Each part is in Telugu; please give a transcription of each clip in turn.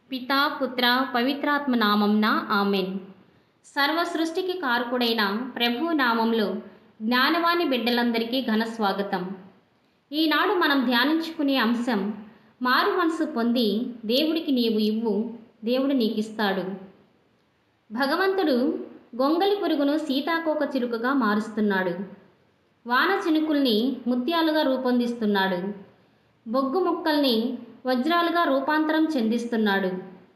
పితా పుత్ర పవిత్రాత్మ నామంన ఆమెన్ సర్వ సృష్టికి కారకుడైన ప్రభు నామంలో జ్ఞానవాణి బిడ్డలందరికీ ఘన స్వాగతం ఈనాడు మనం ధ్యానించుకునే అంశం మారు మనసు పొంది దేవుడికి నీవు ఇవ్వు దేవుడు నీకిస్తాడు భగవంతుడు గొంగలి పురుగును సీతాకోక చిలుకగా మారుస్తున్నాడు వాన చినుకుల్ని ముత్యాలుగా రూపొందిస్తున్నాడు బొగ్గు ముక్కల్ని వజ్రాలుగా రూపాంతరం చెందిస్తున్నాడు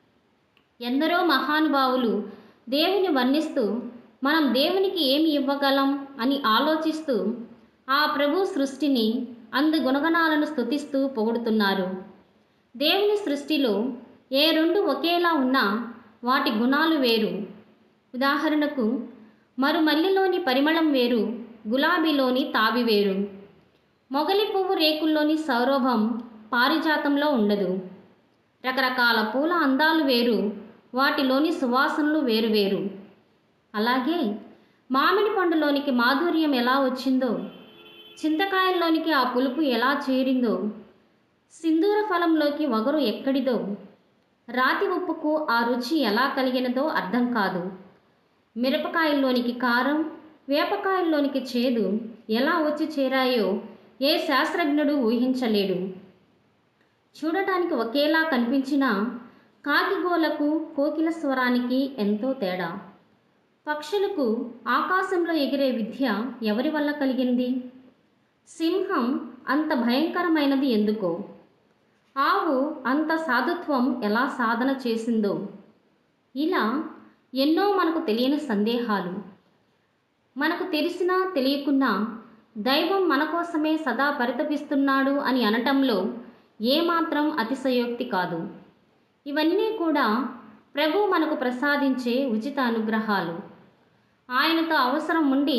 ఎందరో మహానుభావులు దేవుని వర్ణిస్తూ మనం దేవునికి ఏమి ఇవ్వగలం అని ఆలోచిస్తూ ఆ ప్రభు సృష్టిని అందు గుణగణాలను స్తుతిస్తూ పొగుడుతున్నారు దేవుని సృష్టిలో ఏ రెండు ఒకేలా ఉన్నా వాటి గుణాలు వేరు ఉదాహరణకు మరుమల్లిలోని పరిమళం వేరు గులాబీలోని తావి వేరు మొగలి పువ్వు రేకుల్లోని సౌరభం పారిజాతంలో ఉండదు రకరకాల పూల అందాలు వేరు వాటిలోని సువాసనలు వేరువేరు అలాగే మామిడి పండులోనికి మాధుర్యం ఎలా వచ్చిందో చింతకాయల్లోనికి ఆ పులుపు ఎలా చేరిందో సింధూర ఫలంలోకి వగరు ఎక్కడిదో రాతి ఉప్పుకు ఆ రుచి ఎలా కలిగినదో అర్థం కాదు మిరపకాయల్లోనికి కారం వేపకాయల్లోనికి చేదు ఎలా వచ్చి చేరాయో ఏ శాస్త్రజ్ఞుడు ఊహించలేడు చూడటానికి ఒకేలా కనిపించిన కాకిగోలకు కోకిల స్వరానికి ఎంతో తేడా పక్షులకు ఆకాశంలో ఎగిరే విద్య ఎవరి వల్ల కలిగింది సింహం అంత భయంకరమైనది ఎందుకో ఆవు అంత సాధుత్వం ఎలా సాధన చేసిందో ఇలా ఎన్నో మనకు తెలియని సందేహాలు మనకు తెలిసినా తెలియకున్నా దైవం మన కోసమే సదా పరితపిస్తున్నాడు అని అనటంలో ఏమాత్రం అతిశయోక్తి కాదు ఇవన్నీ కూడా ప్రభు మనకు ప్రసాదించే ఉచిత అనుగ్రహాలు ఆయనతో అవసరం ఉండి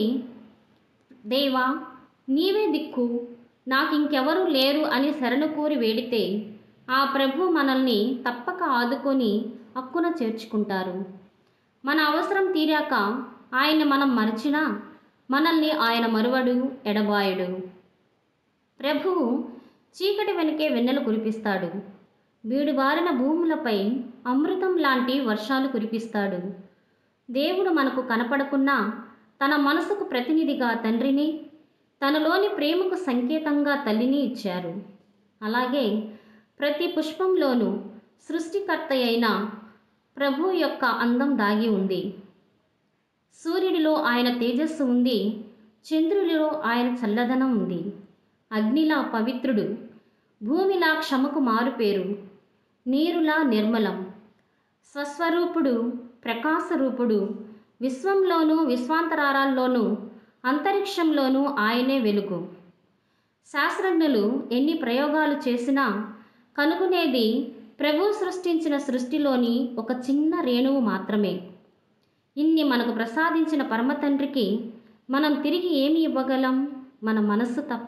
దేవా నీవే దిక్కు నాకు ఇంకెవరూ లేరు అని శరణు కోరి వేడితే ఆ ప్రభు మనల్ని తప్పక ఆదుకొని హక్కున చేర్చుకుంటారు మన అవసరం తీరాక ఆయన మనం మరచినా మనల్ని ఆయన మరువడు ఎడబాయడు ప్రభువు చీకటి వెనుకే వెన్నెలు కురిపిస్తాడు బీడుబారిన భూములపై అమృతం లాంటి వర్షాలు కురిపిస్తాడు దేవుడు మనకు కనపడకున్నా తన మనసుకు ప్రతినిధిగా తండ్రిని తనలోని ప్రేమకు సంకేతంగా తల్లిని ఇచ్చారు అలాగే ప్రతి పుష్పంలోనూ సృష్టికర్త అయిన ప్రభు యొక్క అందం దాగి ఉంది సూర్యుడిలో ఆయన తేజస్సు ఉంది చంద్రుడిలో ఆయన చల్లదనం ఉంది అగ్నిలా పవిత్రుడు భూమిలా క్షమకు మారుపేరు నీరులా నిర్మలం స్వస్వరూపుడు ప్రకాశరూపుడు విశ్వంలోనూ విశ్వాంతరారాల్లోనూ అంతరిక్షంలోనూ ఆయనే వెలుగు శాస్త్రజ్ఞులు ఎన్ని ప్రయోగాలు చేసినా కనుగొనేది ప్రభు సృష్టించిన సృష్టిలోని ఒక చిన్న రేణువు మాత్రమే ఇన్ని మనకు ప్రసాదించిన పరమతండ్రికి మనం తిరిగి ఏమి ఇవ్వగలం మన మనస్సు తప్ప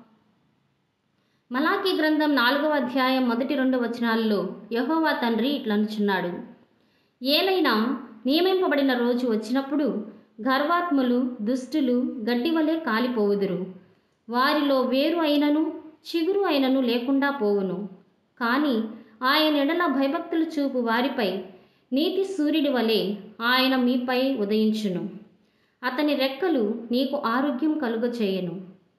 మలాకీ గ్రంథం నాలుగవ అధ్యాయం మొదటి రెండు వచనాల్లో యహోవా తండ్రి ఇట్లనుచున్నాడు ఏలైనా నియమింపబడిన రోజు వచ్చినప్పుడు గర్వాత్ములు దుష్టులు గడ్డివలే కాలిపోవుదురు వారిలో వేరు అయినను చిగురు అయినను లేకుండా పోవును కానీ ఆయన ఎడల భయభక్తులు చూపు వారిపై నీతి సూర్యుడి వలె ఆయన మీపై ఉదయించును అతని రెక్కలు నీకు ఆరోగ్యం కలుగచేయను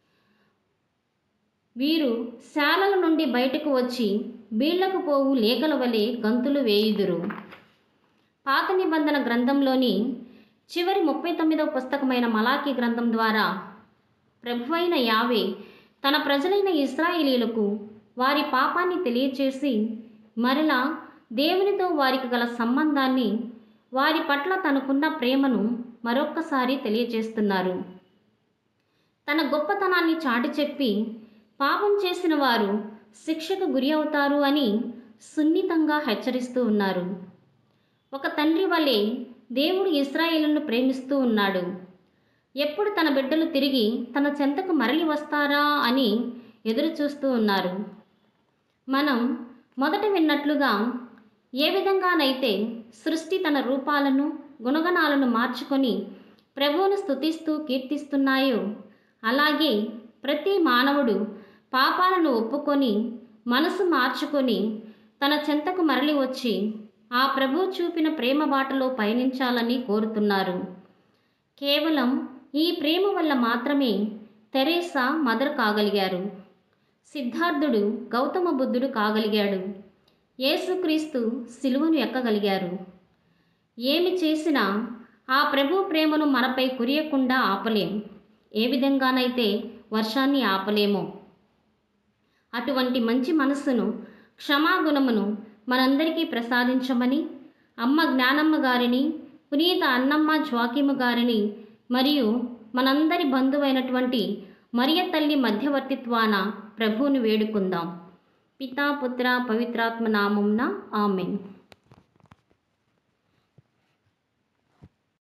వీరు శాలల నుండి బయటకు వచ్చి బీళ్లకు పోవు లేఖల వలె గంతులు వేయుదురు పాత నిబంధన గ్రంథంలోని చివరి ముప్పై తొమ్మిదవ పుస్తకమైన మలాకీ గ్రంథం ద్వారా ప్రభువైన యావే తన ప్రజలైన ఇస్రాయేలీలకు వారి పాపాన్ని తెలియచేసి మరలా దేవునితో వారికి గల సంబంధాన్ని వారి పట్ల తనకున్న ప్రేమను మరొక్కసారి తెలియజేస్తున్నారు తన గొప్పతనాన్ని చాటి చెప్పి పాపం చేసిన వారు శిక్షకు గురి అవుతారు అని సున్నితంగా హెచ్చరిస్తూ ఉన్నారు ఒక తండ్రి వలె దేవుడు ఇస్రాయేలును ప్రేమిస్తూ ఉన్నాడు ఎప్పుడు తన బిడ్డలు తిరిగి తన చెంతకు మరలి వస్తారా అని ఎదురు చూస్తూ ఉన్నారు మనం మొదట విన్నట్లుగా ఏ విధంగానైతే సృష్టి తన రూపాలను గుణగణాలను మార్చుకొని ప్రభువును స్తుతిస్తూ కీర్తిస్తున్నాయో అలాగే ప్రతి మానవుడు పాపాలను ఒప్పుకొని మనసు మార్చుకొని తన చెంతకు మరలి వచ్చి ఆ ప్రభు చూపిన ప్రేమ బాటలో పయనించాలని కోరుతున్నారు కేవలం ఈ ప్రేమ వల్ల మాత్రమే తెరేసా మదర్ కాగలిగారు సిద్ధార్థుడు గౌతమ బుద్ధుడు కాగలిగాడు యేసుక్రీస్తు సిలువను ఎక్కగలిగారు ఏమి చేసినా ఆ ప్రభు ప్రేమను మనపై కురియకుండా ఆపలేం ఏ విధంగానైతే వర్షాన్ని ఆపలేమో అటువంటి మంచి మనస్సును క్షమాగుణమును మనందరికీ ప్రసాదించమని అమ్మ జ్ఞానమ్మ గారిని పునీత అన్నమ్మ జ్వాకిమ్మ గారిని మరియు మనందరి బంధువైనటువంటి మరియ తల్లి మధ్యవర్తిత్వాన ప్రభువుని వేడుకుందాం పితా పుత్ర పవిత్రాత్మ నామంన ఆమెన్